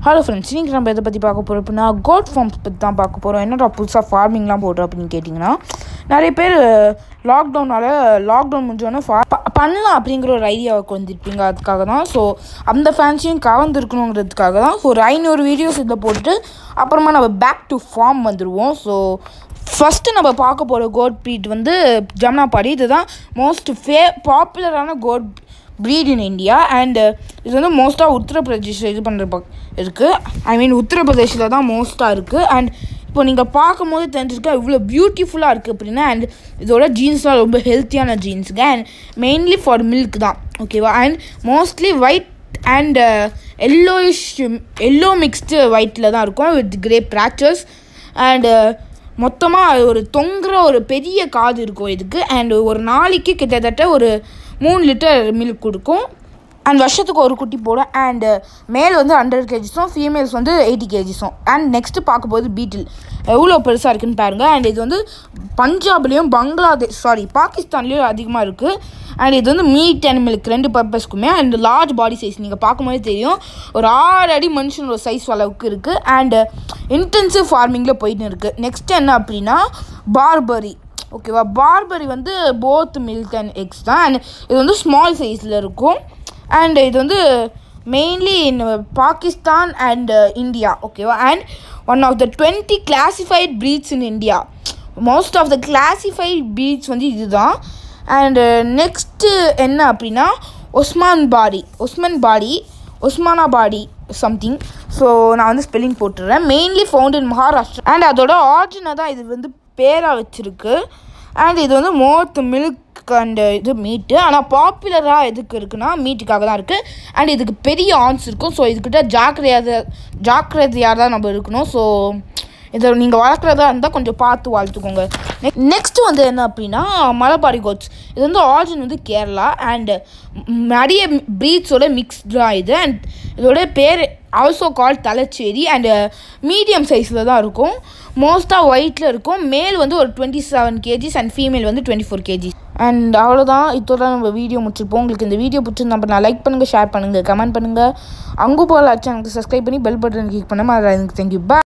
hello friends இன்றைக்கி நம்ம எதை பற்றி பார்க்க போகிறோம் அப்படின்னா கோட் ஃபார்ம்ஸ் பற்றி தான் பார்க்க போகிறோம் என்னடா புதுசாக ஃபார்மிங்லாம் போடுறோம் அப்படின்னு கேட்டிங்கன்னா நிறைய பேர் லாக்டவுனால் லாக்டவுன் முடிஞ்சோடனே ஃபா ப- பண்ணலாம் அப்படிங்கிற ஒரு ஐடியாவுக்கு வந்துருப்பீங்க அதுக்காக தான் ஸோ அந்த ஃபேன்ஸையும் கவர்ந்துருக்கணுங்கிறதுக்காக தான் ஸோ ஒரு ஐநூறு வீடியோஸ் இதில் போட்டு அப்புறமா நம்ம பேக் டு ஃபார்ம் வந்துடுவோம் ஸோ ஃபஸ்ட்டு நம்ம பார்க்க போகிற கோட் ப்ரீட் வந்து ஜமுனாபாடி இதுதான் மோஸ்ட் ஃபே பாப்புலரான goat breed in India and இது வந்து மோஸ்ட்டாக உத்தரப்பிரதேஷ் இது பண்ணுற பக் இருக்குது ஐ மீன் உத்தரப்பிரதேஷில் தான் மோஸ்ட்டாக இருக்குது அண்ட் இப்போ நீங்கள் பார்க்கும்போது தெரிஞ்சிருக்கா இவ்வளோ பியூட்டிஃபுல்லாக இருக்குது அப்படின்னா அண்ட் இதோட ஜீன்ஸ்லாம் ரொம்ப ஹெல்த்தியான ஜீன்ஸுங்க அண்ட் மெயின்லி ஃபார் மில்க் தான் ஓகேவா and mostly white and yellowish yellow mixed ஒயிட்டில் தான் இருக்கும் வித் கிரே பேச்சஸ் அண்டு மொத்தமாக ஒரு தொங்குற ஒரு பெரிய காது இருக்கும் இதுக்கு அண்ட் ஒரு நாளைக்கு கிட்டத்தட்ட ஒரு மூணு லிட்டர் மில்க் கொடுக்கும் அண்ட் வருஷத்துக்கு ஒரு குட்டி போடும் அண்ட் மேல் வந்து ஹண்ட்ரட் கேஜிஸும் ஃபீமேல்ஸ் வந்து எயிட்டி கேஜிஸும் அண்ட் நெக்ஸ்ட்டு பார்க்கும்போது பீட்டில் எவ்வளோ பெருசாக இருக்குன்னு பாருங்கள் அண்ட் இது வந்து பஞ்சாப்லேயும் பங்களாதேஷ் சாரி பாகிஸ்தான்லேயும் அதிகமாக இருக்குது அண்ட் இது வந்து மீட் அண்ட் மில்க் ரெண்டு பர்பஸ்க்குமே அண்ட் லார்ஜ் பாடி சைஸ் நீங்கள் பார்க்கும்போது தெரியும் ஒரு ஆறு அடி மனுஷனோட சைஸ் அளவுக்கு இருக்குது அண்ட் இன்டென்சிவ் ஃபார்மிங்கில் போயிட்டு இருக்குது நெக்ஸ்ட் என்ன அப்படின்னா பார்பரி ஓகேவா பார்பரி வந்து போத் மில்க் அண்ட் எக்ஸ் தான் அண்ட் இது வந்து ஸ்மால் சைஸில் இருக்கும் அண்ட் இது வந்து mainly in Pakistan and India ஓகேவா and one of the twenty classified breeds in India most of the classified breeds வந்து இதுதான் அண்டு நெக்ஸ்ட்டு என்ன அப்படின்னா Osmanabadi Osmanabadi Osmanabadi something so நான் வந்து ஸ்பெல்லிங் போட்டுடுறேன் mainly found in Maharashtra and அதோட ஆரிஜினை தான் இது வந்து பேராக வச்சுருக்கு அண்ட் இது வந்து மோத் மில்க் அண்ட் இது மீட்டு ஆனால் பாப்புலராக எதுக்கு இருக்குன்னா மீட்டுக்காக தான் இருக்குது அண்ட் இதுக்கு பெரிய ஆன்ஸ் இருக்கும் ஸோ இதுக்கிட்ட ஜாக்கிரதையாக ஜாக்கிரதையாக தான் நம்ம இருக்கணும் ஸோ இதை நீங்கள் வளர்க்குறதா இருந்தால் கொஞ்சம் பார்த்து வளர்த்துக்கோங்க நெக்ஸ்ட் வந்து என்ன அப்படின்னா மலபாரி கோட்ஸ் இது வந்து ஆரிஜின் வந்து கேரளா அண்ட் நிறைய ப்ரீட்ஸோட மிக்ஸ்டு தான் இது அண்ட் இதோட பேர் also call Tellicherry and medium சைஸில் தான் இருக்கும் மோஸ்ட்டாக ஒயிட்டில் இருக்கும் மேல் வந்து ஒரு twenty seven KGs and female வந்து டுவெண்ட்டி ஃபோர் கேஜிஸ் அண்ட் அவ்வளோதான் இதோட நம்ம வீடியோ முடிச்சிருப்போம் உங்களுக்கு இந்த வீடியோ பிடிச்சிருந்தா நம்ம நான் லைக் பண்ணுங்கள் ஷேர் பண்ணுங்கள் கமெண்ட் பண்ணுங்கள் அங்கே போகல சேனலுக்கு சப்ஸ்கிரைப் பண்ணி பெல் பட்டன் கிளிக் பண்ணாமல் அதை எனக்கு தேங்க்யூ பா